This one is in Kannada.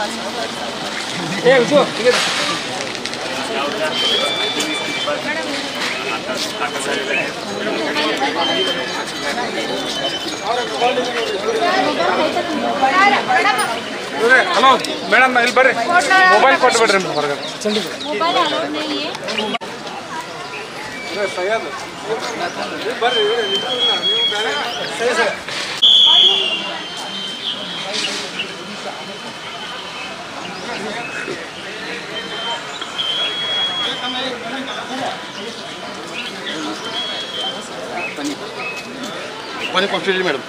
ಹಲೋ ಮೇಡಮ್ ಇಲ್ಲಿ ಬರ್ರಿ ಮೊಬೈಲ್ ಕೊಟ್ಟು ಬಿಡ್ರಿ ಹೊರಗಡೆ मोबाइल अलाउड नहीं है ಕೊನೆ ಕೊಡ್ತೀರಿ ಮೇಡಮ್